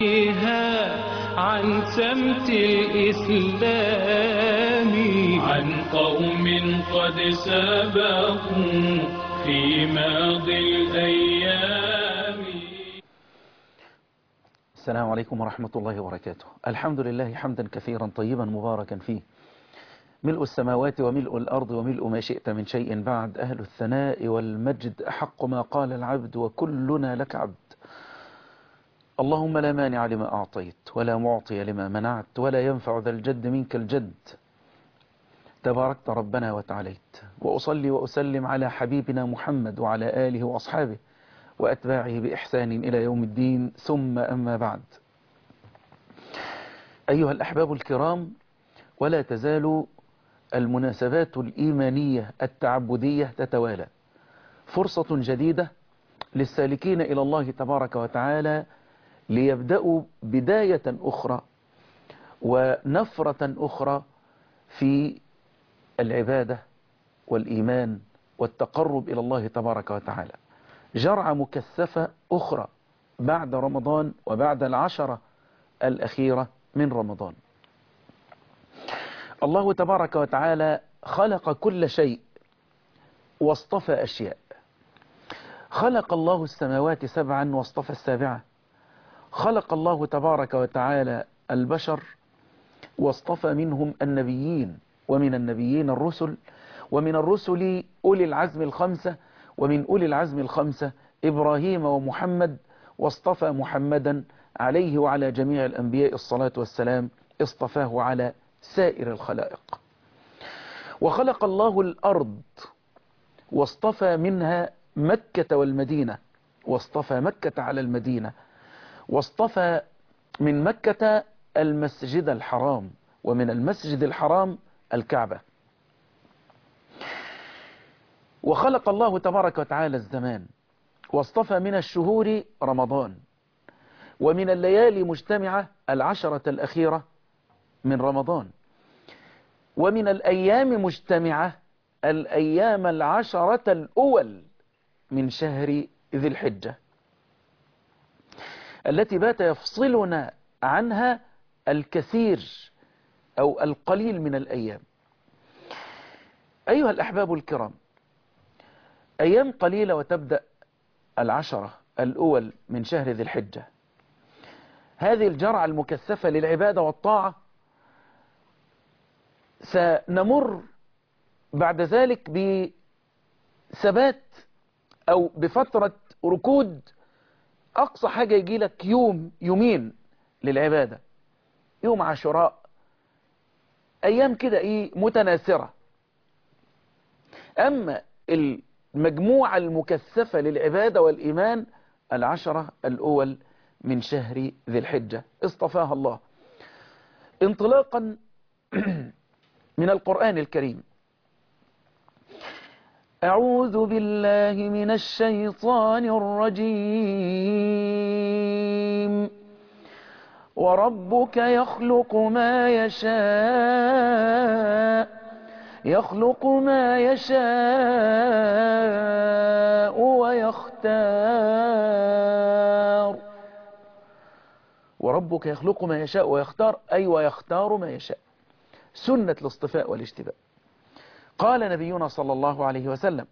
فيها عن سمت الإسلام عن قوم قد سبقوا في ماضي الأيام السلام عليكم ورحمة الله وبركاته الحمد لله حمدا كثيرا طيبا مباركا فيه ملء السماوات وملء الأرض وملء ما شئت من شيء بعد أهل الثناء والمجد أحق ما قال العبد وكلنا لك عبد اللهم لا مانع لما أعطيت ولا معطي لما منعت ولا ينفع ذا الجد منك الجد تباركت ربنا وتعاليت وأصلي وأسلم على حبيبنا محمد وعلى آله وأصحابه وأتباعه بإحسان إلى يوم الدين ثم أما بعد أيها الأحباب الكرام ولا تزال المناسبات الإيمانية التعبدية تتوالى فرصة جديدة للسالكين إلى الله تبارك وتعالى ليبدأوا بداية أخرى ونفرة أخرى في العبادة والإيمان والتقرب إلى الله تبارك وتعالى جرعة مكثفة أخرى بعد رمضان وبعد العشرة الأخيرة من رمضان الله تبارك وتعالى خلق كل شيء واصطفى أشياء خلق الله السماوات سبعا واصطفى السابعة خلق الله تبارك وتعالى البشر واصطفى منهم النبيين ومن النبيين الرسل ومن الرسل أولي العزم الخمسة ومن أولي العزم الخمسة إبراهيم ومحمد واصطفى محمدا عليه وعلى جميع الأنبياء الصلاة والسلام اصطفاه على سائر الخلائق وخلق الله الأرض واصطفى منها مكة والمدينة واصطفى مكة على المدينة واصطفى من مكة المسجد الحرام ومن المسجد الحرام الكعبة وخلق الله تبارك وتعالى الزمان واصطفى من الشهور رمضان ومن الليالي مجتمعة العشرة الأخيرة من رمضان ومن الأيام مجتمعة الأيام العشرة الأول من شهر ذي الحجة التي بات يفصلنا عنها الكثير أو القليل من الأيام أيها الأحباب الكرام أيام قليلة وتبدأ العشرة الأول من شهر ذي الحجة هذه الجرعة المكثفة للعبادة والطاعة سنمر بعد ذلك بثبات أو بفترة ركود أقصى حاجة يجي لك يوم يومين للعبادة يوم عاشوراء أيام كده إيه متناثرة أما المجموعة المكثفة للعبادة والإيمان العشرة الأول من شهر ذي الحجة اصطفاها الله انطلاقا من القرآن الكريم أعوذ بالله من الشيطان الرجيم وربك يخلق ما يشاء يخلق ما يشاء ويختار وربك يخلق ما يشاء ويختار أي ويختار ما يشاء سنة الاصطفاء والاشتباء قال نبينا صلى الله عليه وسلم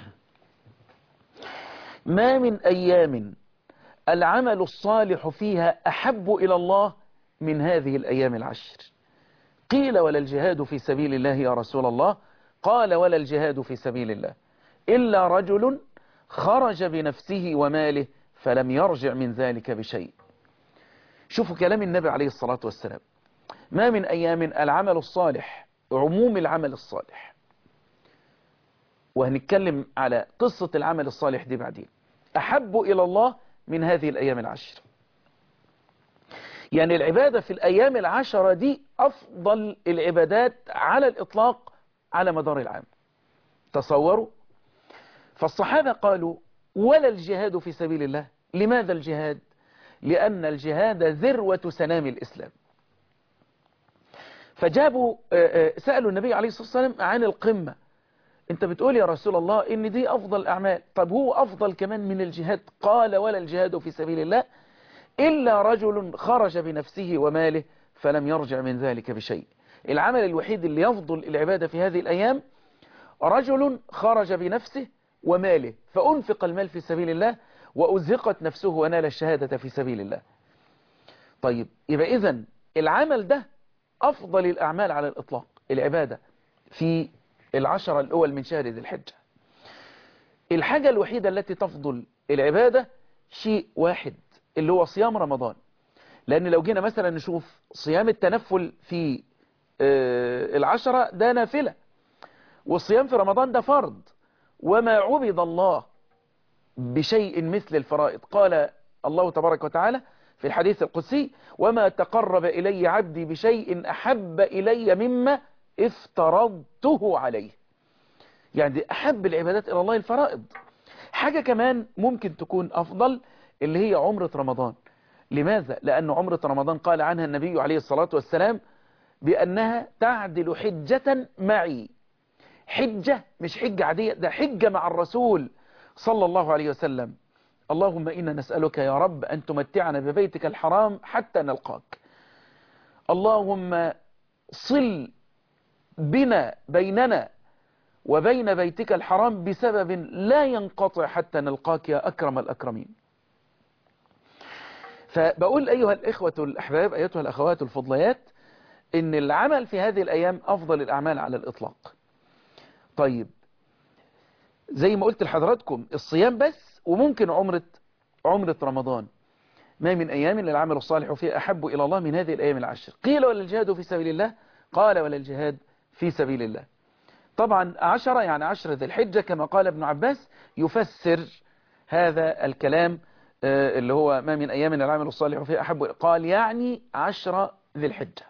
ما من أيام العمل الصالح فيها أحب إلى الله من هذه الأيام العشر قيل ولا الجهاد في سبيل الله يا رسول الله قال ولا الجهاد في سبيل الله إلا رجل خرج بنفسه وماله فلم يرجع من ذلك بشيء شوفوا كلام النبي عليه الصلاة والسلام ما من أيام العمل الصالح عموم العمل الصالح وهنتكلم على قصة العمل الصالح دي بعدين أحب إلى الله من هذه الأيام العشر يعني العبادة في الأيام العشرة دي أفضل العبادات على الإطلاق على مدار العام تصوروا فالصحابة قالوا ولا الجهاد في سبيل الله لماذا الجهاد لأن الجهاد ذروة سنام الإسلام فجابوا سألوا النبي عليه الصلاة والسلام عن القمة انت بتقول يا رسول الله ان دي افضل اعمال طب هو افضل كمان من الجهاد قال ولا الجهاد في سبيل الله إلا رجل خرج بنفسه وماله فلم يرجع من ذلك بشيء العمل الوحيد اللي يفضل العبادة في هذه الأيام رجل خرج بنفسه وماله فأنفق المال في سبيل الله وأزهقت نفسه ونال الشهادة في سبيل الله طيب يبقى إذن العمل ده أفضل الأعمال على الإطلاق العبادة في العشرة الأول من شهر ذي الحجة الحاجة الوحيدة التي تفضل العبادة شيء واحد اللي هو صيام رمضان لأن لو جينا مثلا نشوف صيام التنفل في العشرة ده نافلة والصيام في رمضان ده فرض وما عبد الله بشيء مثل الفرائض قال الله تبارك وتعالى في الحديث القدسي وما تقرب إلي عبدي بشيء أحب إلي مما افترضته عليه يعني أحب العبادات إلى الله الفرائض حاجة كمان ممكن تكون أفضل اللي هي عمرة رمضان لماذا؟ لأن عمرة رمضان قال عنها النبي عليه الصلاة والسلام بأنها تعدل حجة معي حجة مش حجة عادية ده حجة مع الرسول صلى الله عليه وسلم اللهم إنا نسألك يا رب أن تمتعنا ببيتك الحرام حتى نلقاك اللهم صل بنا بيننا وبين بيتك الحرام بسبب لا ينقطع حتى نلقاك يا أكرم الأكرمين فبقول أيها الإخوة الأحباب أيتها الأخوات الفضليات إن العمل في هذه الأيام أفضل الأعمال على الإطلاق طيب زي ما قلت لحضراتكم الصيام بس وممكن عمرة عمرة رمضان ما من أيام العمل الصالح فيها أحب إلى الله من هذه الأيام العشر قيل ولا الجهاد في سبيل الله قال ولا الجهاد في سبيل الله طبعا عشرة يعني عشر ذي الحجة كما قال ابن عباس يفسر هذا الكلام اللي هو ما من أيام العمل الصالح فيها أحب قال يعني عشر ذي الحجة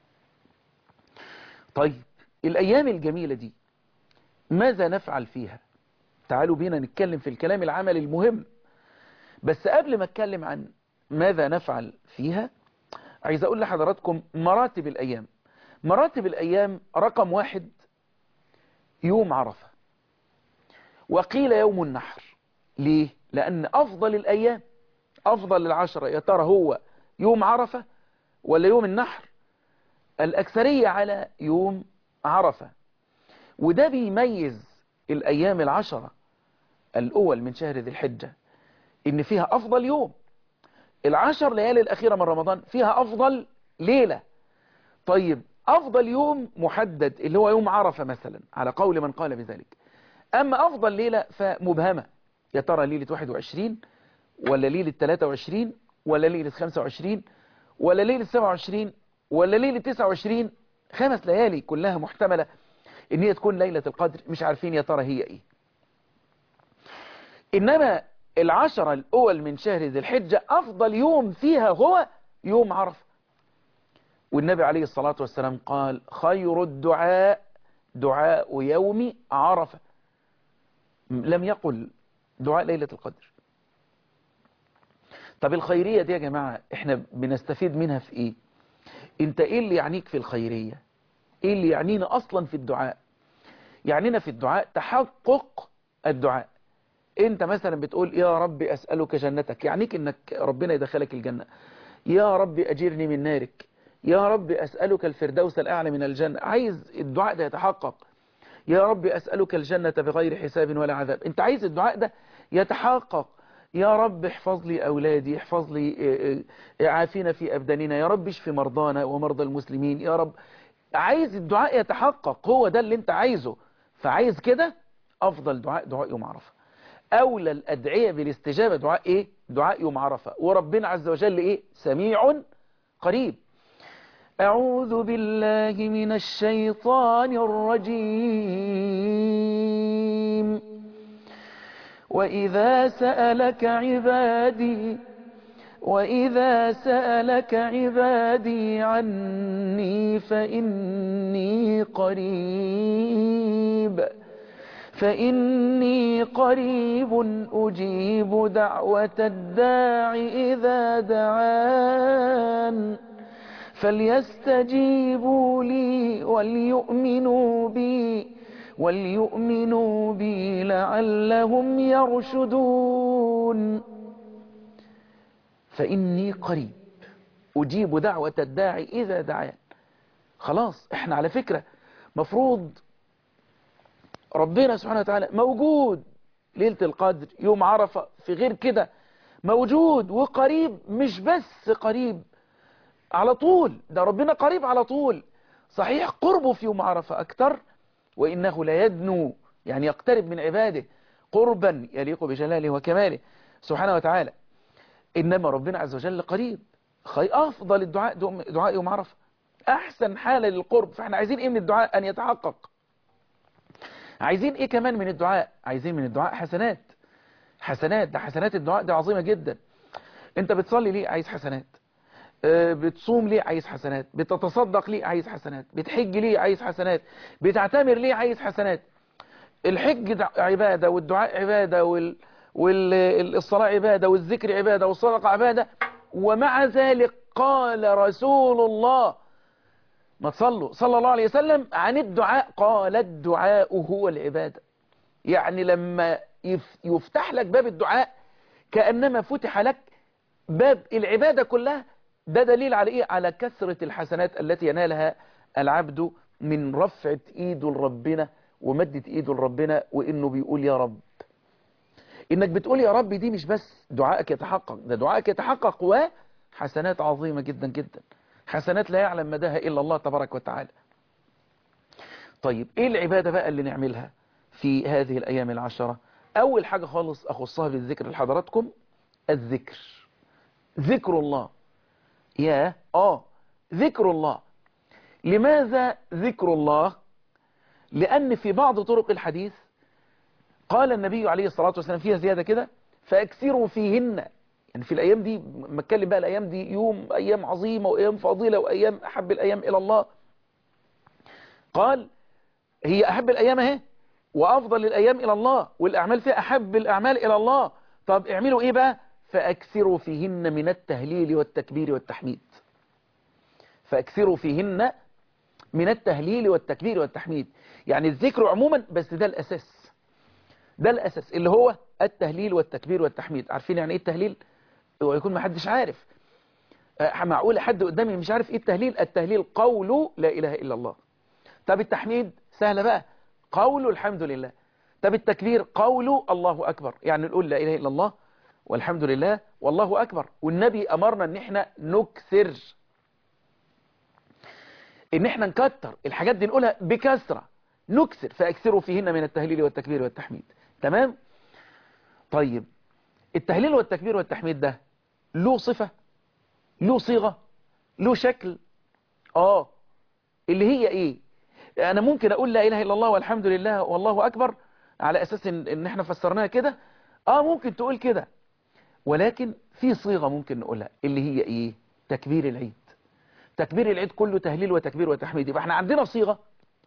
طيب الأيام الجميلة دي ماذا نفعل فيها تعالوا بينا نتكلم في الكلام العمل المهم بس قبل ما اتكلم عن ماذا نفعل فيها عايز اقول لحضراتكم مراتب الايام مراتب الايام رقم واحد يوم عرفة وقيل يوم النحر ليه لان افضل الايام افضل العشرة يا ترى هو يوم عرفة ولا يوم النحر الاكثرية على يوم عرفة وده بيميز الأيام العشرة الأول من شهر ذي الحجة إن فيها أفضل يوم العشر ليالي الأخيرة من رمضان فيها أفضل ليلة طيب أفضل يوم محدد اللي هو يوم عرفة مثلا على قول من قال بذلك أما أفضل ليلة فمبهمة يا ترى ليلة 21 ولا ليلة 23 ولا ليلة 25 ولا ليلة 27 ولا ليلة 29 خمس ليالي كلها محتملة ان هي تكون ليلة القدر مش عارفين يا ترى هي ايه انما العشرة الاول من شهر ذي الحجة افضل يوم فيها هو يوم عرفة والنبي عليه الصلاة والسلام قال خير الدعاء دعاء يوم عرفة لم يقل دعاء ليلة القدر طب الخيرية دي يا جماعة احنا بنستفيد منها في ايه انت ايه اللي يعنيك في الخيرية ايه اللي يعنينا اصلا في الدعاء يعنينا في الدعاء تحقق الدعاء انت مثلا بتقول يا رب اسألك جنتك يعنيك انك ربنا يدخلك الجنة يا رب اجرني من نارك يا رب اسألك الفردوس الاعلى من الجنة عايز الدعاء ده يتحقق يا رب اسألك الجنة بغير حساب ولا عذاب انت عايز الدعاء ده يتحقق يا رب احفظ لي أولادي احفظ لي عافينا في أبداننا يا رب اشفي مرضانا ومرضى المسلمين يا رب عايز الدعاء يتحقق هو ده اللي انت عايزه فعايز كده افضل دعاء دعاء يوم عرفة اولى الادعية بالاستجابة دعاء ايه دعاء يوم عرفة وربنا عز وجل ايه سميع قريب اعوذ بالله من الشيطان الرجيم واذا سألك عبادي وإذا سألك عبادي عني فإني قريب فإني قريب أجيب دعوة الداع إذا دعان فليستجيبوا لي وليؤمنوا بي وليؤمنوا بي لعلهم يرشدون فإني قريب أجيب دعوة الداعي إذا دعان خلاص احنا على فكرة مفروض ربنا سبحانه وتعالى موجود ليلة القدر يوم عرفة في غير كده موجود وقريب مش بس قريب على طول ده ربنا قريب على طول صحيح قربه في يوم عرفة أكتر وإنه لا يدنو يعني يقترب من عباده قربا يليق بجلاله وكماله سبحانه وتعالى إنما ربنا عز وجل قريب خي أفضل الدعاء دعاء يوم عرفة أحسن حالة للقرب فإحنا عايزين إيه من الدعاء أن يتحقق عايزين إيه كمان من الدعاء عايزين من الدعاء حسنات حسنات ده حسنات الدعاء دي عظيمة جدا انت بتصلي ليه عايز حسنات بتصوم ليه عايز حسنات بتتصدق ليه عايز حسنات بتحج ليه عايز حسنات بتعتمر ليه عايز حسنات الحج عبادة والدعاء عبادة وال... والصلاة عبادة والذكر عبادة والصدقة عبادة ومع ذلك قال رسول الله ما تصلوا صلى الله عليه وسلم عن الدعاء قال الدعاء هو العبادة يعني لما يفتح لك باب الدعاء كأنما فتح لك باب العبادة كلها ده دليل على إيه على كثرة الحسنات التي ينالها العبد من رفعة إيده لربنا ومدة إيده لربنا وإنه بيقول يا رب إنك بتقول يا رب دي مش بس دعائك يتحقق ده دعائك يتحقق وحسنات عظيمة جدا جدا حسنات لا يعلم مداها إلا الله تبارك وتعالى طيب إيه العبادة بقى اللي نعملها في هذه الأيام العشرة أول حاجة خالص أخصها بالذكر لحضراتكم الذكر ذكر الله يا آه ذكر الله لماذا ذكر الله لأن في بعض طرق الحديث قال النبي عليه الصلاة والسلام فيها زيادة كده فأكثروا فيهن يعني في الأيام دي ما اتكلم بقى الأيام دي يوم أيام عظيمة وأيام فاضلة وأيام أحب الأيام إلى الله قال هي أحب الأيام اهي وأفضل الأيام إلى الله والأعمال فيها أحب الأعمال إلى الله طب اعملوا إيه بقى فأكثروا فيهن من التهليل والتكبير والتحميد فأكثروا فيهن من التهليل والتكبير والتحميد يعني الذكر عموما بس ده الأساس ده الأساس اللي هو التهليل والتكبير والتحميد عارفين يعني إيه التهليل ويكون ما حدش عارف معقول حد قدامي مش عارف إيه التهليل التهليل قول لا إله إلا الله طب التحميد سهلة بقى قول الحمد لله طب التكبير قول الله أكبر يعني نقول لا إله إلا الله والحمد لله والله أكبر والنبي أمرنا ان احنا نكثر ان احنا نكتر الحاجات دي نقولها بكثرة نكثر فأكثروا فيهن من التهليل والتكبير والتحميد تمام طيب التهليل والتكبير والتحميد ده له صفة له صيغة له شكل اه اللي هي ايه انا ممكن اقول لا اله الا الله والحمد لله والله اكبر على اساس ان, إن احنا فسرناها كده اه ممكن تقول كده ولكن في صيغة ممكن نقولها اللي هي ايه تكبير العيد تكبير العيد كله تهليل وتكبير وتحميد يبقى احنا عندنا صيغة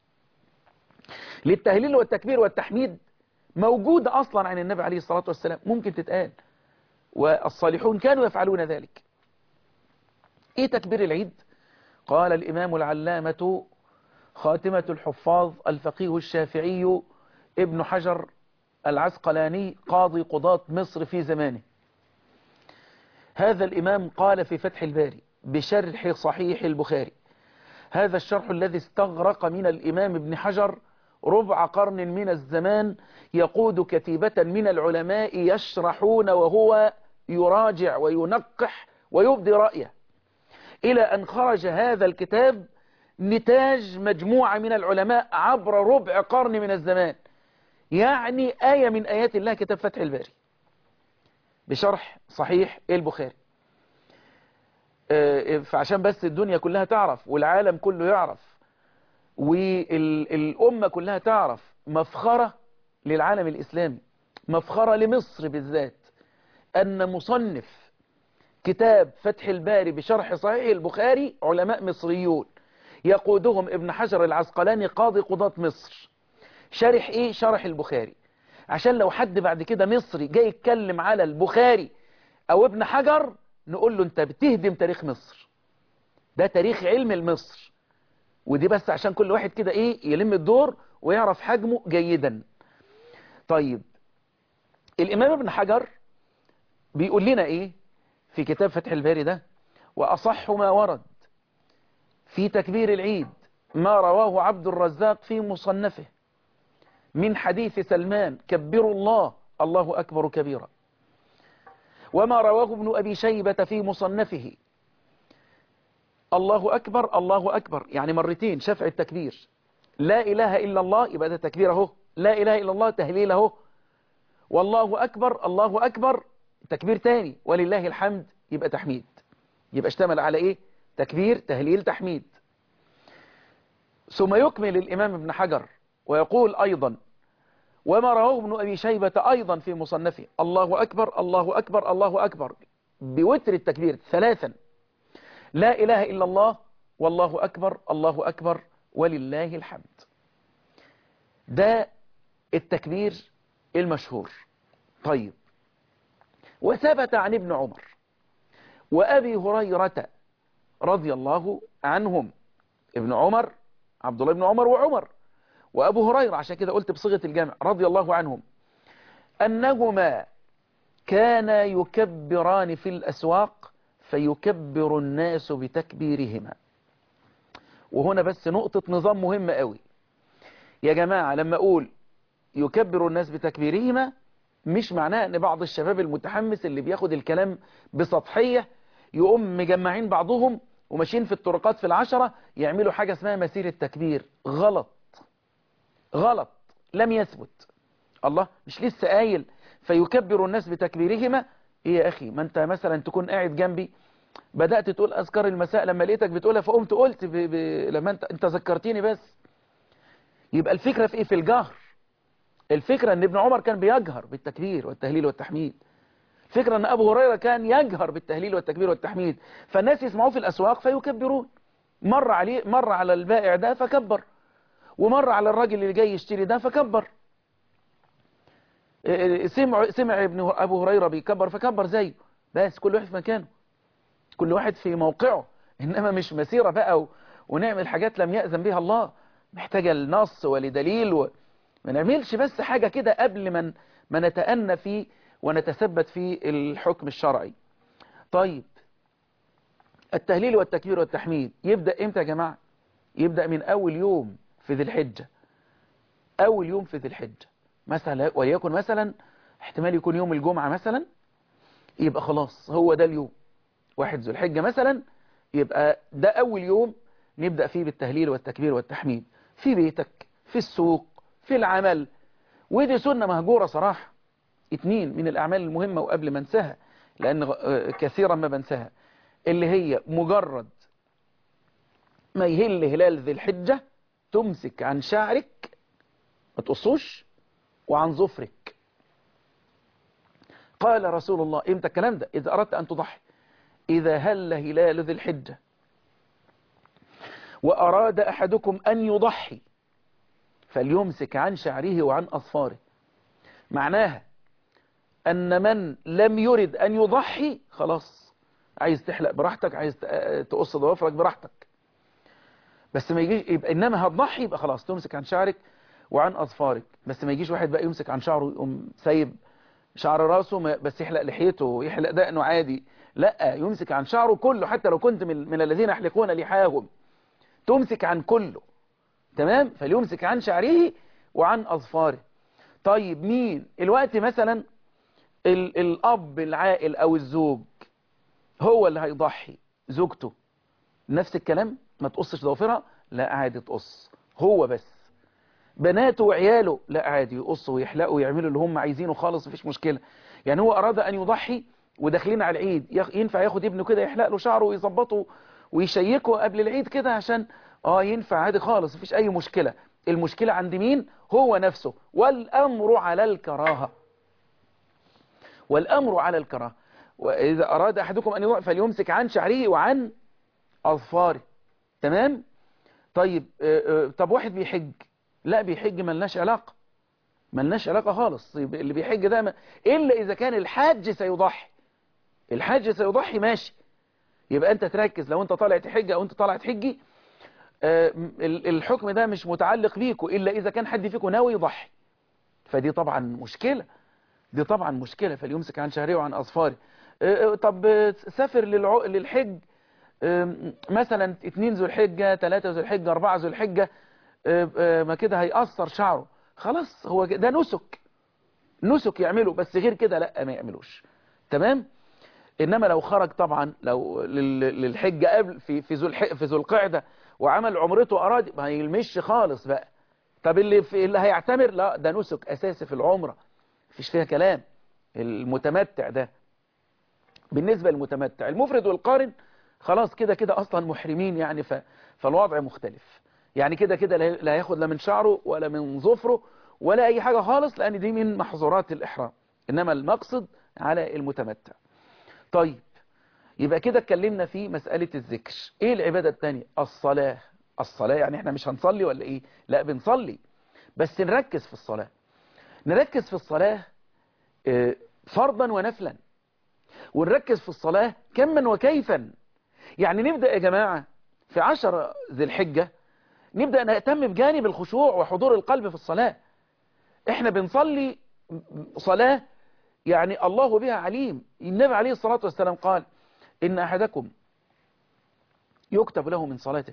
للتهليل والتكبير والتحميد موجودة اصلا عن النبي عليه الصلاة والسلام ممكن تتقال والصالحون كانوا يفعلون ذلك ايه تكبير العيد قال الامام العلامة خاتمة الحفاظ الفقيه الشافعي ابن حجر العسقلاني قاضي قضاة مصر في زمانه هذا الإمام قال في فتح الباري بشرح صحيح البخاري هذا الشرح الذي استغرق من الإمام ابن حجر ربع قرن من الزمان يقود كتيبة من العلماء يشرحون وهو يراجع وينقح ويبدي رأيه إلى أن خرج هذا الكتاب نتاج مجموعة من العلماء عبر ربع قرن من الزمان يعني آية من آيات الله كتاب فتح الباري بشرح صحيح البخاري فعشان بس الدنيا كلها تعرف والعالم كله يعرف والأمة كلها تعرف مفخرة للعالم الإسلامي مفخرة لمصر بالذات أن مصنف كتاب فتح الباري بشرح صحيح البخاري علماء مصريون يقودهم ابن حجر العسقلاني قاضي قضاة مصر شرح ايه شرح البخاري عشان لو حد بعد كده مصري جاي يتكلم على البخاري او ابن حجر نقول له انت بتهدم تاريخ مصر ده تاريخ علم المصر ودي بس عشان كل واحد كده ايه يلم الدور ويعرف حجمه جيدا طيب الامام ابن حجر بيقول لنا ايه في كتاب فتح الباري ده وأصح ما ورد في تكبير العيد ما رواه عبد الرزاق في مصنفه من حديث سلمان كبروا الله الله أكبر كبيرا وما رواه ابن أبي شيبة في مصنفه الله أكبر الله أكبر يعني مرتين شفع التكبير لا إله إلا الله يبقى ده تكبير اهو لا إله إلا الله تهليل اهو والله أكبر الله أكبر تكبير تاني ولله الحمد يبقى تحميد يبقى اشتمل على إيه تكبير تهليل تحميد ثم يكمل الإمام ابن حجر ويقول أيضا وما رواه ابن أبي شيبة أيضا في مصنفه الله أكبر الله أكبر الله أكبر بوتر التكبير ثلاثا لا إله إلا الله والله أكبر الله أكبر ولله الحمد ده التكبير المشهور طيب وثبت عن ابن عمر وأبي هريرة رضي الله عنهم ابن عمر عبد الله بن عمر وعمر وأبو هريرة عشان كده قلت بصيغة الجامع رضي الله عنهم أنهما كانا يكبران في الأسواق فيكبر الناس بتكبيرهما وهنا بس نقطة نظام مهمة قوي يا جماعة لما أقول يكبر الناس بتكبيرهما مش معناه ان بعض الشباب المتحمس اللي بياخد الكلام بسطحية يقوم مجمعين بعضهم وماشيين في الطرقات في العشرة يعملوا حاجة اسمها مسيرة تكبير غلط غلط لم يثبت الله مش لسه قايل فيكبر الناس بتكبيرهما ايه يا اخي ما انت مثلا تكون قاعد جنبي بدأت تقول اذكار المساء لما لقيتك بتقولها فقمت قلت ب... ب... لما انت انت ذكرتني بس يبقى الفكرة في ايه في الجهر الفكرة ان ابن عمر كان بيجهر بالتكبير والتهليل والتحميد الفكرة ان ابو هريرة كان يجهر بالتهليل والتكبير والتحميد فالناس يسمعوه في الاسواق فيكبرون مر عليه مر على البائع ده فكبر ومر على الراجل اللي جاي يشتري ده فكبر سمع سمع ابن ابو هريرة بيكبر فكبر زيه بس كل واحد في مكانه كل واحد في موقعه انما مش مسيرة بقى و... ونعمل حاجات لم يأذن بها الله محتاجة لنص ولدليل و... ما نعملش بس حاجة كده قبل ما ما نتأنى في ونتثبت في الحكم الشرعي طيب التهليل والتكبير والتحميد يبدأ امتى يا جماعة يبدأ من اول يوم في ذي الحجة اول يوم في ذي الحجة مثلا وليكن مثلا احتمال يكون يوم الجمعة مثلا يبقى خلاص هو ده اليوم واحد ذو الحجة مثلا يبقى ده اول يوم نبدأ فيه بالتهليل والتكبير والتحميد في بيتك في السوق في العمل ودي سنة مهجورة صراحة اتنين من الأعمال المهمة وقبل ما انساها لأن كثيرا ما بنساها اللي هي مجرد ما يهل هلال ذي الحجة تمسك عن شعرك ما تقصوش وعن ظفرك قال رسول الله امتى الكلام ده إذا أردت أن تضحي إذا هل هلال ذي الحجة وأراد أحدكم أن يضحي فليمسك عن شعره وعن أظفاره معناها أن من لم يرد أن يضحي خلاص عايز تحلق براحتك عايز تقص ضوافرك براحتك بس ما يجيش يبقى إنما هتضحي يبقى خلاص تمسك عن شعرك وعن أظفارك بس ما يجيش واحد بقى يمسك عن شعره ويقوم سايب شعر راسه بس يحلق لحيته ويحلق دقنه عادي لا يمسك عن شعره كله حتى لو كنت من, من الذين يحلقون لحاهم تمسك عن كله تمام فليمسك عن شعره وعن أظفاره طيب مين الوقت مثلا ال الأب العائل أو الزوج هو اللي هيضحي زوجته نفس الكلام ما تقصش ضوافرها لا عادي تقص هو بس بناته وعياله لا عادي يقصوا ويحلقوا ويعملوا اللي هم عايزينه خالص مفيش مشكلة يعني هو أراد أن يضحي وداخلين على العيد ينفع ياخد ابنه كده يحلق له شعره ويظبطه ويشيكه قبل العيد كده عشان اه ينفع عادي خالص مفيش اي مشكلة المشكلة عند مين هو نفسه والامر على الكراهة والامر على الكراهة واذا اراد احدكم ان يضع فليمسك عن شعره وعن اظفاره تمام طيب اه اه طب واحد بيحج لا بيحج ملناش علاقة ملناش علاقة خالص اللي بيحج ده ما... الا اذا كان الحاج سيضحي الحاج سيضحي ماشي يبقى انت تركز لو انت طالع تحج او انت طالع تحجي الحكم ده مش متعلق بيكوا إلا إذا كان حد فيكم ناوي يضحي فدي طبعا مشكلة دي طبعا مشكلة فليمسك عن شهره وعن أظفاره آه، طب آه، سافر للع... للحج آم، مثلا اتنين ذو الحجة تلاتة ذو الحجة اربعة ذو الحجة آه، آه، ما كده هيأثر شعره خلاص هو ك- ده نسك نسك يعمله بس غير كده لا ما يعملوش تمام انما لو خرج طبعا لو لل- للحج قبل في في ذو الح- في ذو القعده وعمل عمرته اراد ما يلمش خالص بقى طب اللي في اللي هيعتمر لا ده نسك اساسي في العمره مفيش فيها كلام المتمتع ده بالنسبه للمتمتع المفرد والقارن خلاص كده كده اصلا محرمين يعني ف... فالوضع مختلف يعني كده كده لا لا هياخد لا من شعره ولا من ظفره ولا اي حاجه خالص لان دي من محظورات الاحرام انما المقصد على المتمتع طيب يبقى كده اتكلمنا في مسألة الذكر ايه العبادة التانية الصلاة الصلاة يعني احنا مش هنصلي ولا ايه لا بنصلي بس نركز في الصلاة نركز في الصلاة اه، فرضا ونفلا ونركز في الصلاة كما وكيفا يعني نبدأ يا جماعة في عشر ذي الحجة نبدأ نهتم بجانب الخشوع وحضور القلب في الصلاة احنا بنصلي صلاة يعني الله بها عليم النبي عليه الصلاة والسلام قال إن أحدكم يكتب له من صلاته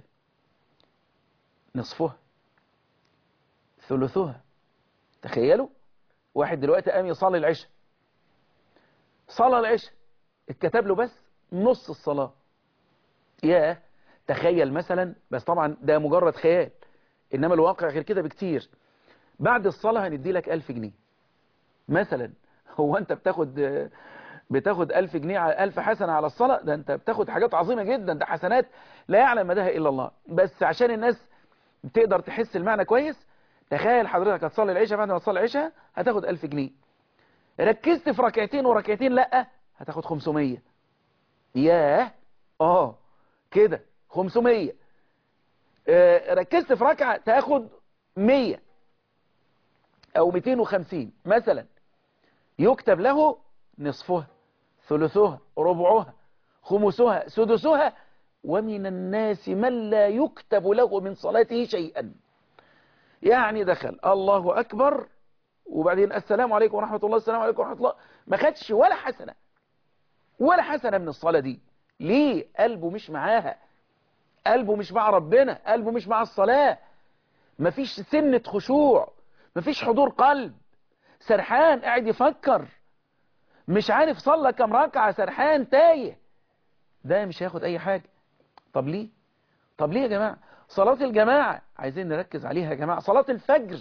نصفها ثلثها تخيلوا واحد دلوقتي قام يصلي العشاء صلى العشاء اتكتب له بس نص الصلاة يا تخيل مثلا بس طبعا ده مجرد خيال إنما الواقع غير كده بكتير بعد الصلاة هندي لك ألف جنيه مثلا هو أنت بتاخد بتاخد ألف جنيه على ألف حسنة على الصلاة ده أنت بتاخد حاجات عظيمة جدا ده حسنات لا يعلم مداها إلا الله بس عشان الناس تقدر تحس المعنى كويس تخيل حضرتك هتصلي العشاء بعد ما تصلي العشاء هتاخد ألف جنيه ركزت في ركعتين وركعتين لأ هتاخد 500 ياه اه كده 500 آه، ركزت في ركعة تاخد 100 أو 250 مثلا يكتب له نصفها ثلثها ربعها خمسها سدسها ومن الناس من لا يكتب له من صلاته شيئا يعني دخل الله أكبر وبعدين السلام عليكم ورحمة الله السلام عليكم ورحمة الله ما خدش ولا حسنة ولا حسنة من الصلاة دي ليه قلبه مش معاها قلبه مش مع ربنا قلبه مش مع الصلاة مفيش سنة خشوع مفيش حضور قلب سرحان قاعد يفكر مش عارف صلى كم ركعة سرحان تايه ده مش هياخد اي حاجة طب ليه طب ليه يا جماعة صلاة الجماعة عايزين نركز عليها يا جماعة صلاة الفجر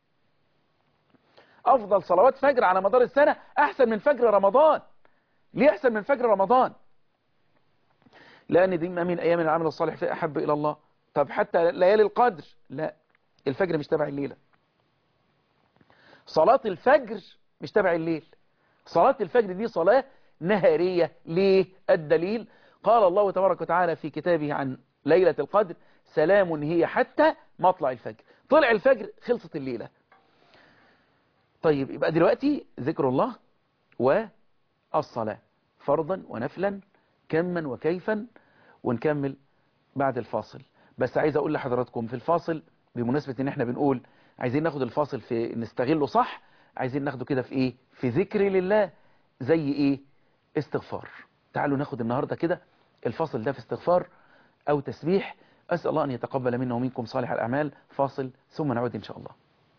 افضل صلوات فجر على مدار السنة احسن من فجر رمضان ليه احسن من فجر رمضان لان دي من ايام العمل الصالح فيه احب الى الله طب حتى ليالي القدر لا الفجر مش تبع الليلة صلاة الفجر مش تبع الليل صلاة الفجر دي صلاة نهارية ليه الدليل قال الله تبارك وتعالى في كتابه عن ليلة القدر سلام هي حتى مطلع الفجر طلع الفجر خلصت الليلة طيب يبقى دلوقتي ذكر الله والصلاة فرضا ونفلا كما وكيفا ونكمل بعد الفاصل بس عايز اقول لحضراتكم في الفاصل بمناسبة ان احنا بنقول عايزين ناخد الفاصل في نستغله صح عايزين ناخده كده في ايه في ذكر لله زي ايه استغفار تعالوا ناخد النهاردة كده الفاصل ده في استغفار او تسبيح اسأل الله ان يتقبل منا ومنكم صالح الاعمال فاصل ثم نعود ان شاء الله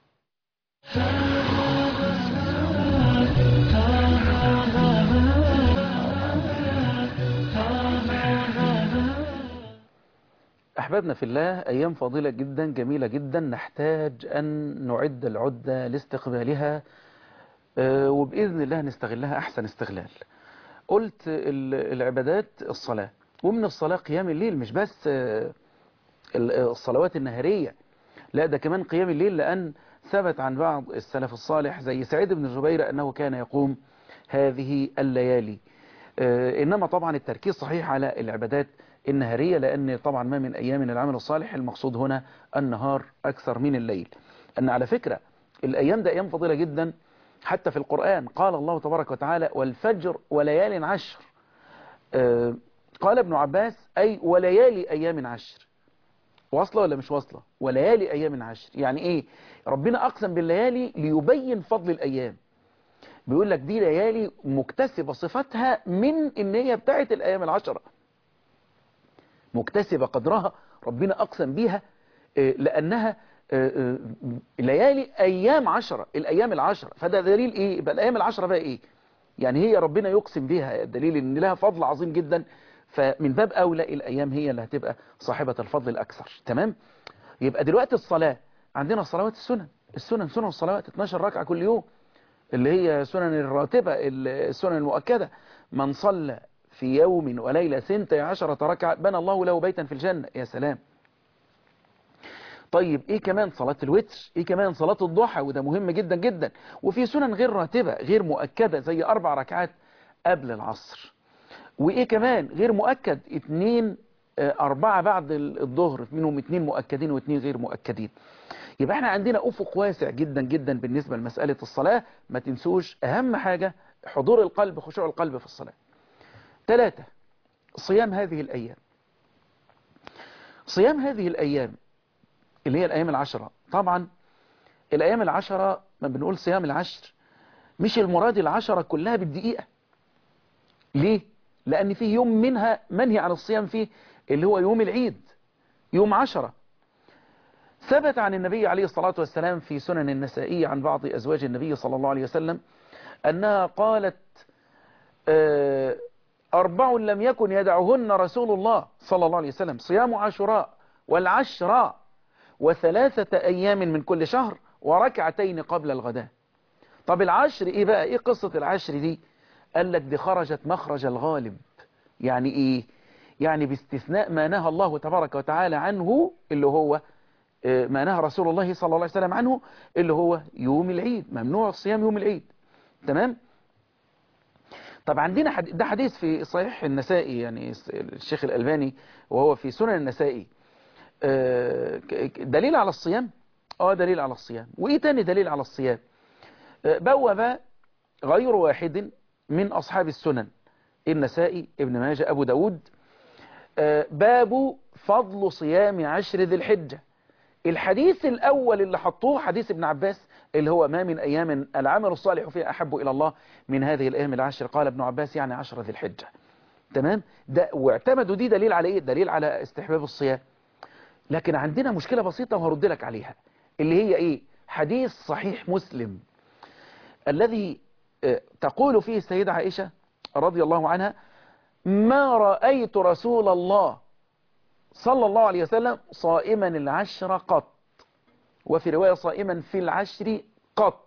أحبابنا في الله أيام فاضلة جدا جميلة جدا نحتاج أن نعد العدة لاستقبالها آه، وبإذن الله نستغلها أحسن استغلال قلت ال- العبادات الصلاة ومن الصلاة قيام الليل مش بس آه، ال- الصلوات النهارية لا ده كمان قيام الليل لأن ثبت عن بعض السلف الصالح زي سعيد بن جبير أنه كان يقوم هذه الليالي آه، إنما طبعا التركيز صحيح على العبادات النهارية لأن طبعا ما من أيام العمل الصالح المقصود هنا النهار أكثر من الليل أن على فكرة الأيام ده أيام فضيلة جدا حتى في القرآن قال الله تبارك وتعالى والفجر وليال عشر آه، قال ابن عباس أي وليالي أيام عشر واصلة ولا مش واصلة وليالي أيام عشر يعني إيه ربنا أقسم بالليالي ليبين فضل الأيام بيقول لك دي ليالي مكتسبة صفتها من ان هي بتاعت الايام العشرة مكتسبة قدرها ربنا اقسم بيها لانها ليالي ايام عشرة الايام العشرة فده دليل ايه يبقى الايام العشرة بقى ايه يعني هي ربنا يقسم بها دليل ان لها فضل عظيم جدا فمن باب اولى الايام هي اللي هتبقى صاحبة الفضل الاكثر تمام يبقى دلوقتي الصلاة عندنا صلوات السنن السنن سنن الصلوات 12 ركعة كل يوم اللي هي سنن الراتبة السنن المؤكدة من صلى في يوم وليلة سنتي عشرة ركعة بنى الله له بيتا في الجنة يا سلام طيب ايه كمان صلاة الوتر ايه كمان صلاة الضحى وده مهم جدا جدا وفي سنن غير راتبة غير مؤكدة زي اربع ركعات قبل العصر وايه كمان غير مؤكد اتنين اربعة بعد الظهر منهم اتنين مؤكدين واتنين غير مؤكدين يبقى احنا عندنا افق واسع جدا جدا بالنسبة لمسألة الصلاة ما تنسوش اهم حاجة حضور القلب خشوع القلب في الصلاة ثلاثة صيام هذه الايام صيام هذه الايام اللي هي الايام العشرة طبعا الايام العشرة ما بنقول صيام العشر مش المراد العشرة كلها بالدقيقة ليه لان فيه يوم منها منهي عن الصيام فيه اللي هو يوم العيد يوم عشرة ثبت عن النبي عليه الصلاة والسلام في سنن النسائية عن بعض أزواج النبي صلى الله عليه وسلم أنها قالت أربع لم يكن يدعهن رسول الله صلى الله عليه وسلم صيام عاشوراء والعشراء وثلاثة أيام من كل شهر وركعتين قبل الغداء طب العشر إيه بقى إيه قصة العشر دي قال لك دي خرجت مخرج الغالب يعني إيه يعني باستثناء ما نهى الله تبارك وتعالى عنه اللي هو ما نهى رسول الله صلى الله عليه وسلم عنه اللي هو يوم العيد ممنوع الصيام يوم العيد تمام طب عندنا حد... ده حديث في صحيح النسائي يعني الشيخ الألباني وهو في سنن النسائي دليل على الصيام اه دليل على الصيام وايه تاني دليل على الصيام بوب غير واحد من أصحاب السنن النسائي ابن ماجه أبو داود باب فضل صيام عشر ذي الحجة الحديث الأول اللي حطوه حديث ابن عباس اللي هو ما من أيام العمل الصالح فيها أحب إلى الله من هذه الأيام العشر قال ابن عباس يعني عشر ذي الحجة تمام ده واعتمدوا دي دليل على إيه دليل على استحباب الصيام لكن عندنا مشكلة بسيطة وهرد لك عليها اللي هي إيه حديث صحيح مسلم الذي تقول فيه السيدة عائشة رضي الله عنها ما رأيت رسول الله صلى الله عليه وسلم صائما العشر قط وفي رواية صائما في العشر قط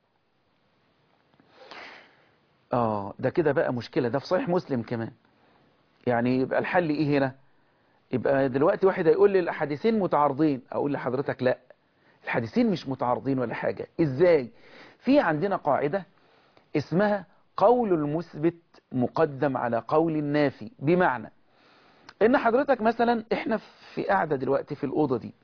آه ده كده بقى مشكلة ده في صحيح مسلم كمان يعني يبقى الحل إيه هنا يبقى دلوقتي واحد هيقول لي الحديثين متعارضين أقول لحضرتك لا الحديثين مش متعارضين ولا حاجة إزاي في عندنا قاعدة اسمها قول المثبت مقدم على قول النافي بمعنى ان حضرتك مثلا احنا في قاعدة دلوقتي في الأوضة دي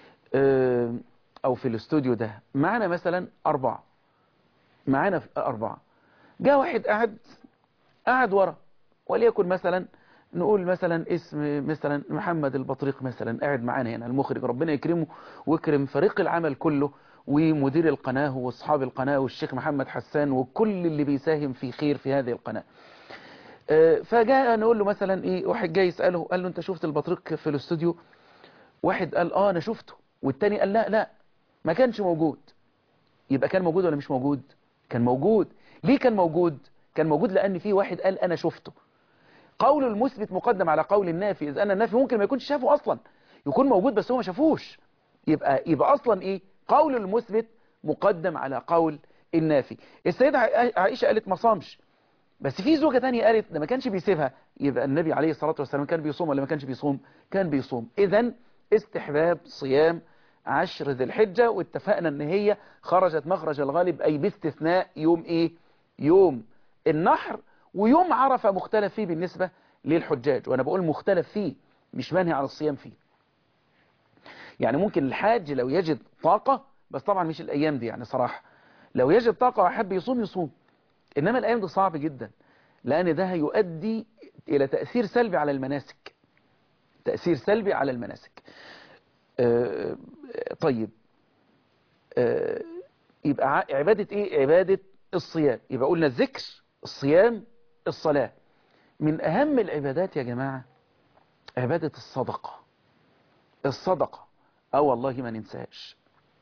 او في الاستوديو ده معنا مثلا اربعة معانا اربعة جاء واحد قاعد قاعد ورا وليكن مثلا نقول مثلا اسم مثلا محمد البطريق مثلا قاعد معانا هنا المخرج ربنا يكرمه ويكرم فريق العمل كله ومدير القناة واصحاب القناة والشيخ محمد حسان وكل اللي بيساهم في خير في هذه القناة فجاء نقول له مثلا ايه واحد جاي يسأله قال له انت شفت البطريق في الاستوديو واحد قال اه انا شفته والتاني قال لا لا ما كانش موجود يبقى كان موجود ولا مش موجود كان موجود ليه كان موجود كان موجود لان في واحد قال انا شفته قول المثبت مقدم على قول النافي اذا انا النافي ممكن ما يكونش شافه اصلا يكون موجود بس هو ما شافوش يبقى يبقى اصلا ايه قول المثبت مقدم على قول النافي السيدة عائشة قالت ما صامش بس في زوجة تانية قالت ده ما كانش بيسيبها يبقى النبي عليه الصلاة والسلام كان بيصوم ولا ما كانش بيصوم كان بيصوم اذا استحباب صيام عشر ذي الحجة واتفقنا ان هي خرجت مخرج الغالب اي باستثناء يوم ايه يوم النحر ويوم عرفة مختلف فيه بالنسبة للحجاج وانا بقول مختلف فيه مش منهي عن الصيام فيه يعني ممكن الحاج لو يجد طاقة بس طبعا مش الايام دي يعني صراحة لو يجد طاقة وحب يصوم يصوم انما الايام دي صعب جدا لان ده هيؤدي الى تأثير سلبي على المناسك تأثير سلبي على المناسك آه طيب آه يبقى عبادة ايه عبادة الصيام يبقى قلنا الذكر الصيام الصلاة من أهم العبادات يا جماعة عبادة الصدقة الصدقة أو والله ما ننساهاش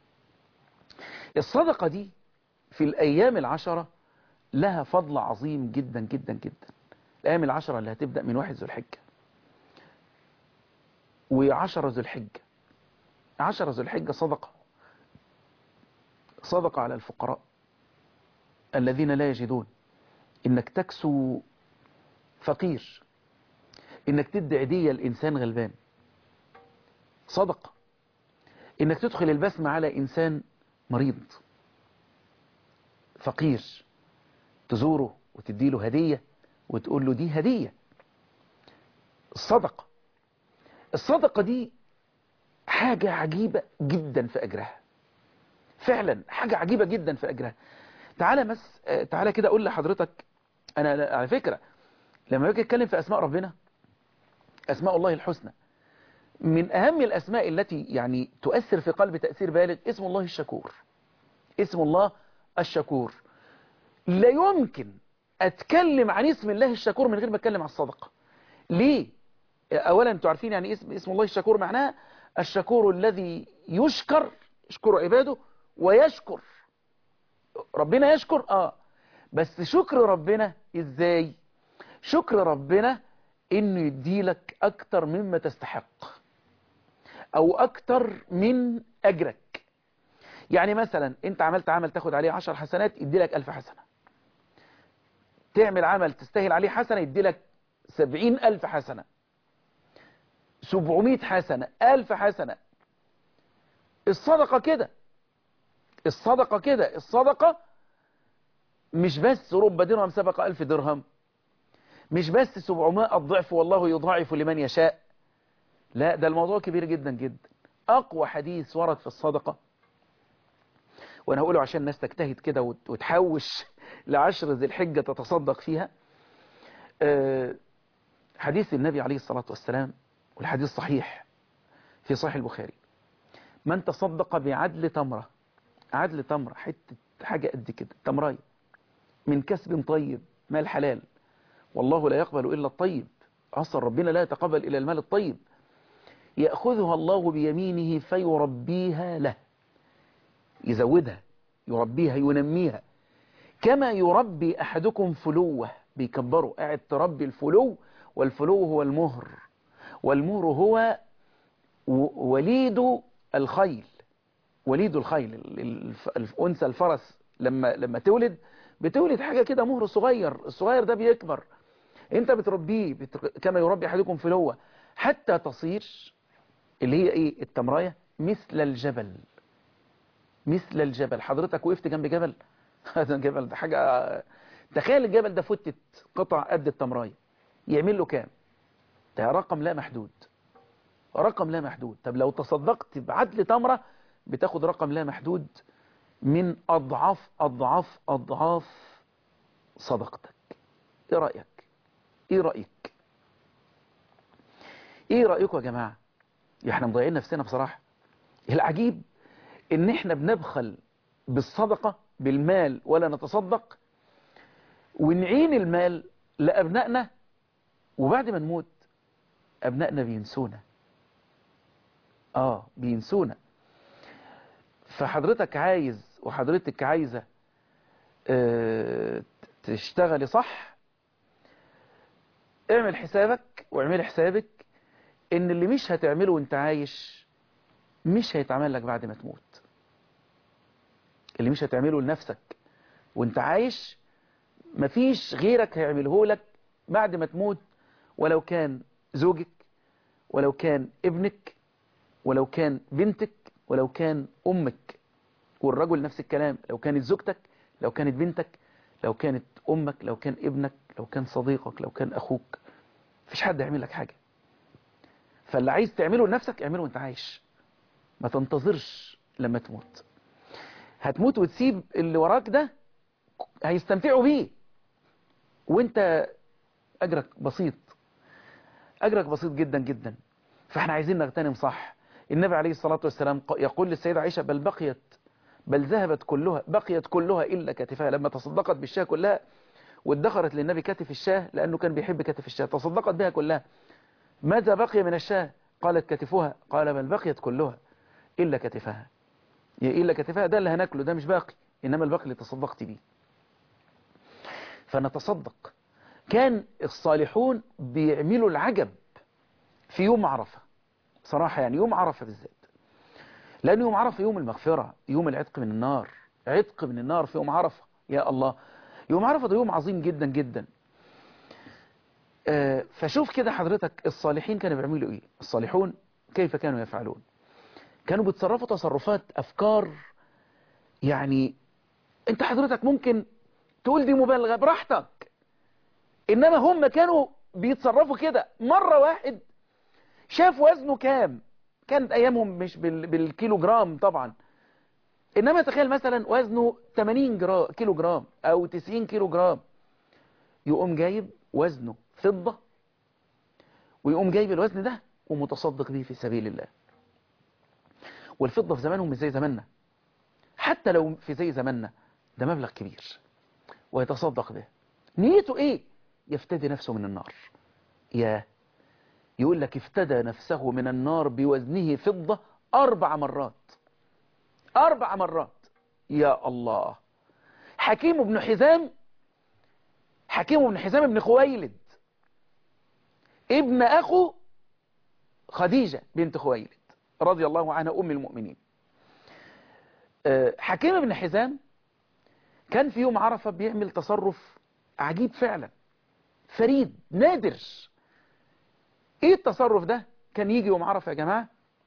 الصدقة دي في الأيام العشرة لها فضل عظيم جدا جدا جدا الأيام العشرة اللي هتبدأ من واحد ذو الحجة وعشرة ذو الحجة عشرة ذو الحجة صدقة صدقة على الفقراء الذين لا يجدون إنك تكسو فقير إنك تدي عدية لإنسان غلبان صدقة إنك تدخل البسمة على إنسان مريض فقير تزوره وتديله هدية وتقول له دي هدية الصدقة الصدقة دي حاجة عجيبة جدا في أجرها فعلا حاجة عجيبة جدا في أجرها تعالى مس تعالى كده أقول لحضرتك أنا على فكرة لما باجي أتكلم في أسماء ربنا أسماء الله الحسنى من أهم الأسماء التي يعني تؤثر في قلب تأثير بالغ اسم الله الشكور اسم الله الشكور لا يمكن أتكلم عن اسم الله الشكور من غير ما أتكلم عن الصدقة ليه؟ أولا أنتوا عارفين يعني اسم, اسم الله الشكور معناه الشكور الذي يشكر يشكر عباده ويشكر ربنا يشكر آه بس شكر ربنا إزاي شكر ربنا إنه يديلك أكتر مما تستحق أو أكتر من أجرك يعني مثلا أنت عملت عمل تاخد عليه عشر حسنات يديلك ألف حسنة تعمل عمل تستاهل عليه حسنة يديلك سبعين ألف حسنة سبعمائة حسنة ألف حسنة الصدقة كده الصدقة كده الصدقة مش بس رب درهم سبق ألف درهم مش بس سبعمائة الضعف والله يضاعف لمن يشاء لا ده الموضوع كبير جدا جدا أقوى حديث ورد في الصدقة وأنا أقوله عشان الناس تجتهد كده وتحوش لعشر ذي الحجة تتصدق فيها حديث النبي عليه الصلاة والسلام والحديث صحيح في صحيح البخاري من تصدق بعدل تمرة عدل تمرة حتة حاجة قد كده تمراية من كسب طيب مال حلال والله لا يقبل إلا الطيب أصلا ربنا لا يتقبل إلى المال الطيب يأخذها الله بيمينه فيربيها له يزودها يربيها ينميها كما يربي أحدكم فلوه بيكبره قاعد تربي الفلو والفلو هو المهر والمهر هو وليد الخيل وليد الخيل الأنثى الفرس لما لما تولد بتولد حاجة كده مهر صغير الصغير ده بيكبر انت بتربيه بت... كما يربي احدكم فلوه حتى تصير اللي هي ايه التمراية مثل الجبل مثل الجبل حضرتك وقفت جنب جبل هذا الجبل ده حاجة تخيل الجبل ده فتت قطع قد التمراية يعمل له كام ده رقم لا محدود رقم لا محدود طب لو تصدقت بعدل تمرة بتاخد رقم لا محدود من أضعاف أضعاف أضعاف صدقتك إيه رأيك إيه رأيك إيه رأيكم يا جماعة احنا مضيعين نفسنا بصراحة العجيب إن إحنا بنبخل بالصدقة بالمال ولا نتصدق ونعين المال لأبنائنا وبعد ما نموت أبنائنا بينسونا آه بينسونا فحضرتك عايز وحضرتك عايزة اه تشتغلي صح اعمل حسابك واعمل حسابك ان اللي مش هتعمله وانت عايش مش هيتعمل لك بعد ما تموت اللي مش هتعمله لنفسك وانت عايش مفيش غيرك هيعمله لك بعد ما تموت ولو كان زوجك ولو كان ابنك ولو كان بنتك ولو كان أمك والرجل نفس الكلام لو كانت زوجتك لو كانت بنتك لو كانت أمك لو كان ابنك لو كان صديقك لو كان أخوك مفيش حد يعمل لك حاجة فاللي عايز تعمله لنفسك اعمله وانت عايش ما تنتظرش لما تموت هتموت وتسيب اللي وراك ده هيستنفعوا بيه وانت أجرك بسيط أجرك بسيط جدا جدا فاحنا عايزين نغتنم صح النبي عليه الصلاة والسلام يقول للسيدة عائشة بل بقيت بل ذهبت كلها بقيت كلها إلا كتفها لما تصدقت بالشاه كلها وادخرت للنبي كتف الشاه لأنه كان بيحب كتف الشاه تصدقت بها كلها ماذا بقي من الشاه قالت كتفها قال بل بقيت كلها إلا كتفها إلا كتفها ده اللي هناكله ده مش باقي إنما الباقي اللي تصدقت بيه فنتصدق كان الصالحون بيعملوا العجب في يوم عرفة صراحة يعني يوم عرفة بالذات لأن يوم عرفة يوم المغفرة يوم العتق من النار عتق من النار في يوم عرفة يا الله يوم عرفة ده يوم عظيم جدا جدا آه فشوف كده حضرتك الصالحين كانوا بيعملوا ايه الصالحون كيف كانوا يفعلون كانوا بيتصرفوا تصرفات أفكار يعني انت حضرتك ممكن تقول دي مبالغة براحتك إنما هم كانوا بيتصرفوا كده مرة واحد شاف وزنه كام كانت أيامهم مش بال... بالكيلو جرام طبعا إنما تخيل مثلا وزنه 80 جرام كيلو جرام أو 90 كيلو جرام يقوم جايب وزنه فضة ويقوم جايب الوزن ده ومتصدق بيه في سبيل الله والفضة في زمانهم مش زي زماننا حتى لو في زي زماننا ده مبلغ كبير ويتصدق به نيته ايه يفتدي نفسه من النار يا يقول لك افتدى نفسه من النار بوزنه فضة أربع مرات أربع مرات يا الله حكيم بن حزام حكيم بن حزام بن خويلد ابن أخو خديجة بنت خويلد رضي الله عنها أم المؤمنين حكيم بن حزام كان في يوم عرفة بيعمل تصرف عجيب فعلا فريد نادر ايه التصرف ده كان يجي يوم عرفة يا جماعة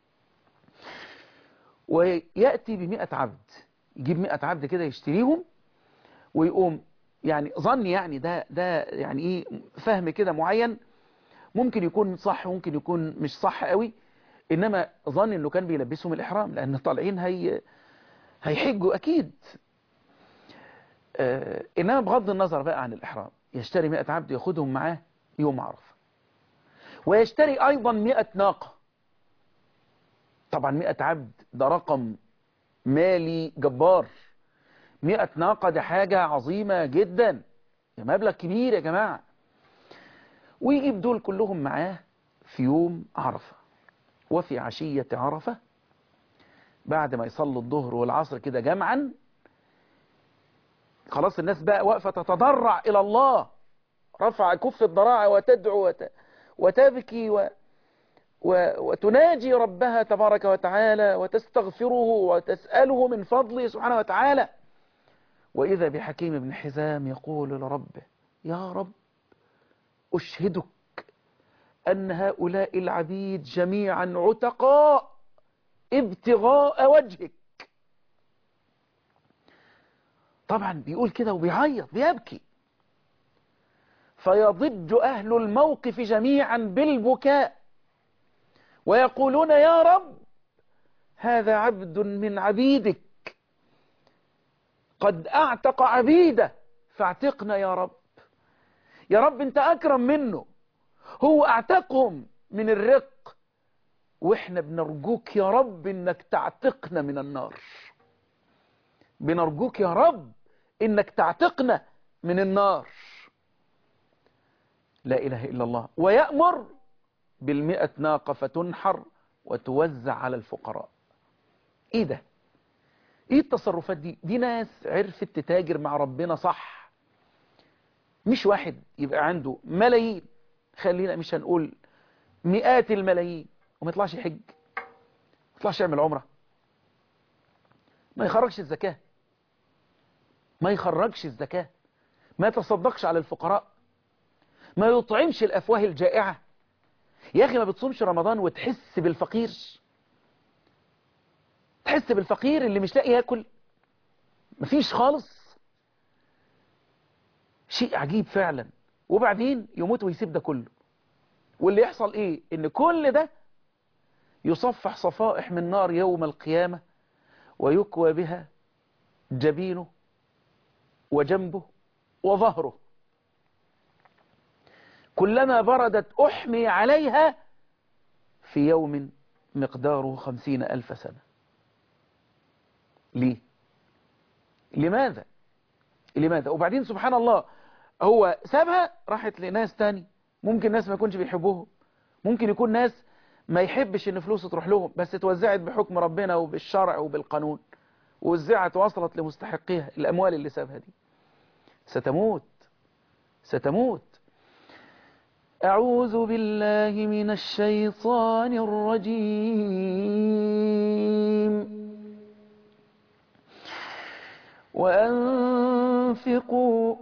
ويأتي بمئة عبد يجيب مئة عبد كده يشتريهم ويقوم يعني ظن يعني ده ده يعني ايه فهم كده معين ممكن يكون صح ممكن يكون مش صح قوي انما ظن انه كان بيلبسهم الاحرام لان طالعين هي هيحجوا اكيد آه انما بغض النظر بقى عن الاحرام يشتري 100 عبد ياخدهم معاه يوم عرفه ويشتري ايضا 100 ناقه طبعا 100 عبد ده رقم مالي جبار 100 ناقه ده حاجه عظيمه جدا ده مبلغ كبير يا جماعه ويجيب دول كلهم معاه في يوم عرفه وفي عشية عرفة بعد ما يصلوا الظهر والعصر كده جمعا خلاص الناس بقى واقفة تتضرع إلى الله رفع كف الضراعة وتدعو وت... وتبكي و... و... وتناجي ربها تبارك وتعالى وتستغفره وتسأله من فضله سبحانه وتعالى وإذا بحكيم بن حزام يقول لربه يا رب أشهدك أن هؤلاء العبيد جميعا عتقاء ابتغاء وجهك طبعا بيقول كده وبيعيط بيبكي فيضج أهل الموقف جميعا بالبكاء ويقولون يا رب هذا عبد من عبيدك قد أعتق عبيده فاعتقنا يا رب يا رب انت أكرم منه هو اعتقهم من الرق واحنا بنرجوك يا رب انك تعتقنا من النار بنرجوك يا رب انك تعتقنا من النار لا اله الا الله ويأمر بالمئة ناقة فتنحر وتوزع على الفقراء ايه ده ايه التصرفات دي دي ناس عرفت تتاجر مع ربنا صح مش واحد يبقى عنده ملايين خلينا مش هنقول مئات الملايين وما يطلعش يحج ما يطلعش يعمل عمرة ما يخرجش الزكاة ما يخرجش الزكاة ما يتصدقش على الفقراء ما يطعمش الأفواه الجائعة يا أخي ما بتصومش رمضان وتحس بالفقير تحس بالفقير اللي مش لاقي ياكل مفيش خالص شيء عجيب فعلا وبعدين يموت ويسيب ده كله واللي يحصل ايه ان كل ده يصفح صفائح من نار يوم القيامة ويكوى بها جبينه وجنبه وظهره كلما بردت أحمي عليها في يوم مقداره خمسين ألف سنة ليه؟ لماذا لماذا وبعدين سبحان الله هو سابها راحت لناس تاني ممكن ناس ما يكونش بيحبوهم ممكن يكون ناس ما يحبش ان فلوسه تروح لهم بس اتوزعت بحكم ربنا وبالشرع وبالقانون ووزعت وصلت لمستحقيها الاموال اللي سابها دي ستموت ستموت أعوذ بالله من الشيطان الرجيم وأنفقوا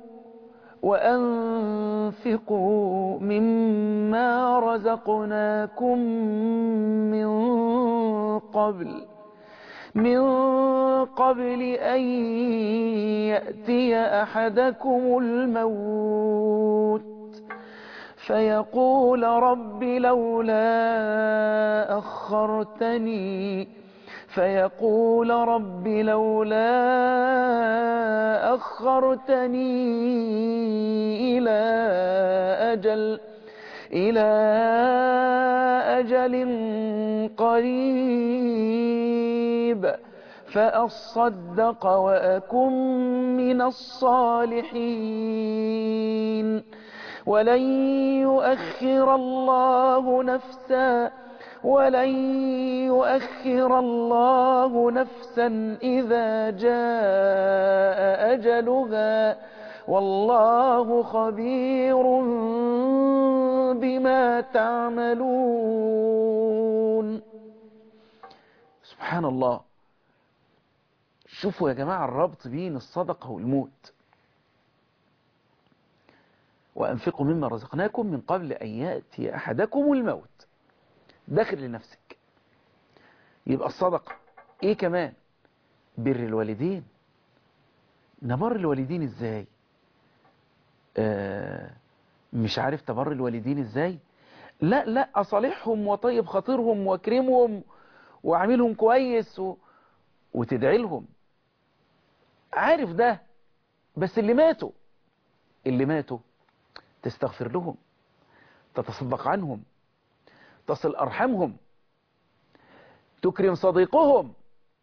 وأنفقوا مما رزقناكم من قبل من قبل أن يأتي أحدكم الموت فيقول رب لولا أخرتني فيقول رب لولا أخرتني إلى أجل إلى أجل قريب فأصدق وأكن من الصالحين ولن يؤخر الله نفسا ولن يؤخر الله نفسا إذا جاء أجلها والله خبير بما تعملون سبحان الله شوفوا يا جماعة الربط بين الصدقة والموت وأنفقوا مما رزقناكم من قبل أن يأتي أحدكم الموت داخل لنفسك يبقى الصدقة إيه كمان بر الوالدين نبر الوالدين إزاي آه مش عارف تبر الوالدين إزاي لا لا أصالحهم وطيب خاطرهم واكرمهم واعملهم كويس و... وتدعي لهم عارف ده بس اللي ماتوا اللي ماتوا تستغفر لهم تتصدق عنهم تصل أرحمهم تكرم صديقهم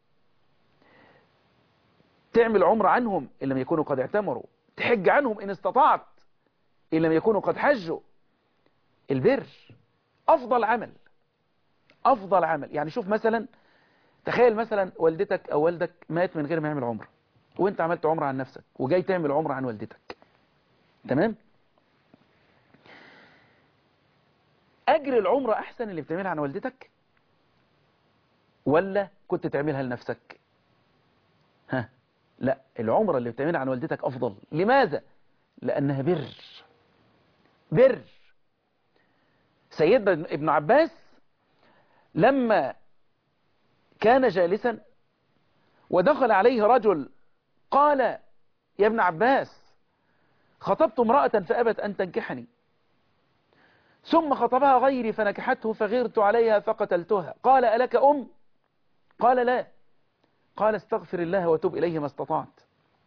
تعمل عمر عنهم إن لم يكونوا قد اعتمروا تحج عنهم إن استطعت إن لم يكونوا قد حجوا البر أفضل عمل أفضل عمل يعني شوف مثلا تخيل مثلا والدتك أو والدك مات من غير ما يعمل عمر وانت عملت عمر عن نفسك وجاي تعمل عمر عن والدتك تمام أجر العمرة أحسن اللي بتعملها عن والدتك ولا كنت تعملها لنفسك ها لا العمرة اللي بتعملها عن والدتك أفضل لماذا لأنها بر بر سيدنا ابن عباس لما كان جالسا ودخل عليه رجل قال يا ابن عباس خطبت امرأة فأبت أن تنكحني ثم خطبها غيري فنكحته فغرت عليها فقتلتها قال ألك أم قال لا قال استغفر الله وتب إليه ما استطعت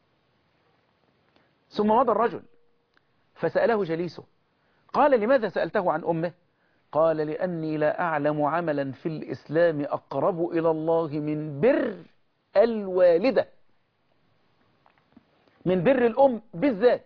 ثم مضى الرجل فسأله جليسه قال لماذا سألته عن أمه قال لأني لا أعلم عملا في الإسلام أقرب إلى الله من بر الوالدة من بر الأم بالذات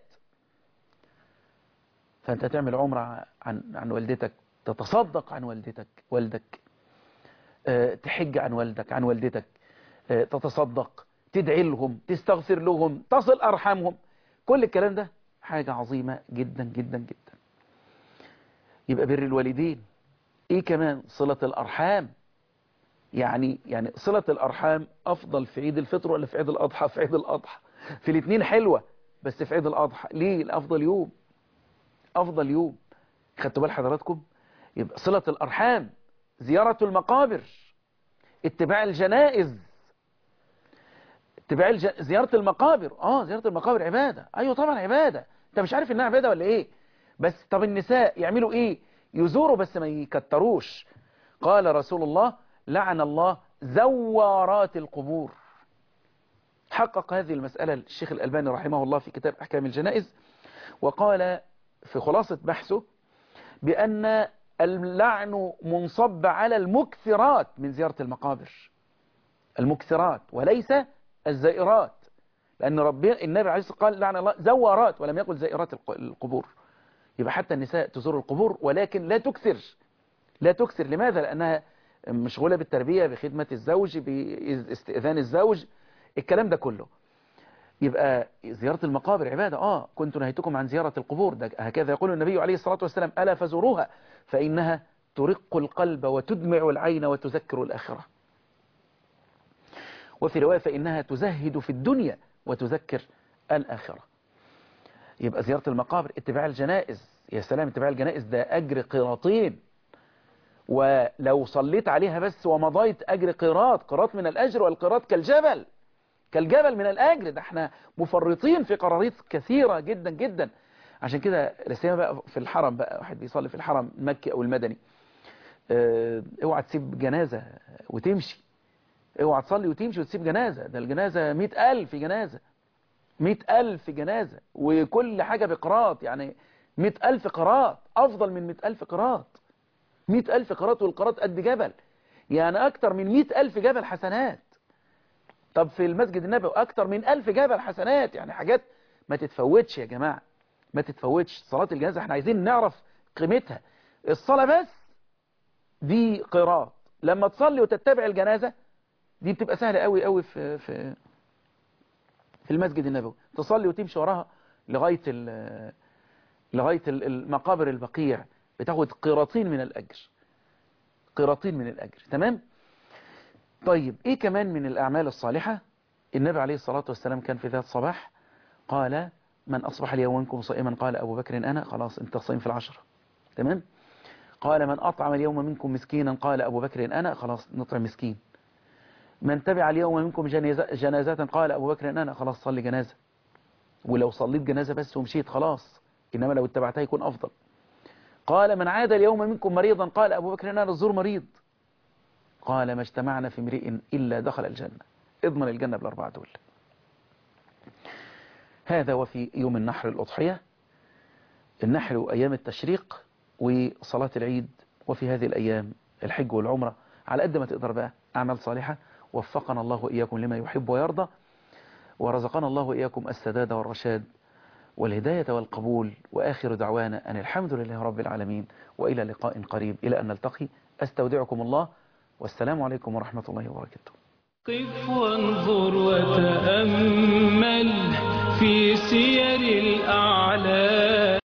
فأنت تعمل عمرة عن, عن والدتك تتصدق عن والدتك والدك أه تحج عن والدك عن والدتك أه تتصدق تدعي لهم تستغفر لهم تصل أرحامهم كل الكلام ده حاجة عظيمة جدا جدا جدا يبقى بر الوالدين ايه كمان صلة الأرحام يعني يعني صلة الأرحام أفضل في عيد الفطر ولا في عيد الأضحى في عيد الأضحى في الاثنين حلوة بس في عيد الأضحى ليه الأفضل يوم أفضل يوم خدتوا بال حضراتكم يبقى صلة الأرحام زيارة المقابر اتباع الجنائز اتباع الج... زيارة المقابر اه زيارة المقابر عبادة ايوه طبعا عبادة انت مش عارف انها عبادة ولا ايه بس طب النساء يعملوا ايه يزوروا بس ما يكتروش قال رسول الله لعن الله زوارات القبور حقق هذه المسألة الشيخ الألباني رحمه الله في كتاب أحكام الجنائز وقال في خلاصة بحثه بأن اللعن منصب على المكثرات من زيارة المقابر المكثرات وليس الزائرات لأن ربنا النبي عليه الصلاة والسلام قال لعن الله زوارات ولم يقل زائرات الق- القبور يبقى حتى النساء تزور القبور ولكن لا تكثر لا تكثر لماذا لأنها مشغولة بالتربية بخدمة الزوج باستئذان الزوج الكلام ده كله يبقى زيارة المقابر عبادة آه كنت نهيتكم عن زيارة القبور ده هكذا يقول النبي عليه الصلاة والسلام ألا فزوروها فإنها ترق القلب وتدمع العين وتذكر الآخرة وفي رواية فإنها تزهد في الدنيا وتذكر الآخرة يبقى زيارة المقابر اتباع الجنائز يا سلام اتباع الجنائز ده أجر قراطين ولو صليت عليها بس ومضيت أجر قراط قراط من الأجر والقراط كالجبل كالجبل من الأجر ده احنا مفرطين في قراريط كثيرة جدا جدا عشان كده لسيما بقى في الحرم بقى واحد بيصلي في الحرم المكي أو المدني اه اوعى تسيب جنازة وتمشي اوعى تصلي وتمشي وتسيب جنازة ده الجنازة مئة ألف جنازة مئة ألف جنازة وكل حاجة بقراط يعني مئة ألف قراط أفضل من مئة ألف قراط مئة ألف قراط والقراط قد جبل يعني أكتر من مئة ألف جبل حسنات طب في المسجد النبوي أكتر من ألف جبل حسنات يعني حاجات ما تتفوتش يا جماعة ما تتفوتش صلاة الجنازة احنا عايزين نعرف قيمتها الصلاة بس دي قراط لما تصلي وتتبع الجنازة دي بتبقى سهلة قوي قوي في في في المسجد النبوي تصلي وتمشي وراها لغاية ال لغاية ال- المقابر البقيع بتاخد قراطين من الأجر قراطين من الأجر تمام طيب ايه كمان من الأعمال الصالحة النبي عليه الصلاة والسلام كان في ذات صباح قال من أصبح اليوم منكم صائما قال أبو بكر أنا خلاص انت صايم في العشرة تمام قال من أطعم اليوم منكم مسكينا قال أبو بكر أنا خلاص نطعم مسكين من تبع اليوم منكم جنازة, جنازة قال أبو بكر أنا خلاص صلي جنازة ولو صليت جنازة بس ومشيت خلاص إنما لو اتبعتها يكون أفضل قال من عاد اليوم منكم مريضا قال أبو بكر أنا الزور مريض قال ما اجتمعنا في امرئ إلا دخل الجنة اضمن الجنة بالأربعة دول هذا وفي يوم النحر الأضحية النحر وأيام التشريق وصلاة العيد وفي هذه الأيام الحج والعمرة على قد ما تقدر بقى أعمال صالحة وفقنا الله وإياكم لما يحب ويرضى ورزقنا الله وإياكم السداد والرشاد والهداية والقبول وآخر دعوانا أن الحمد لله رب العالمين وإلى لقاء قريب إلى أن نلتقي أستودعكم الله والسلام عليكم ورحمة الله وبركاته قف وانظر وتأمل في سير الأعلام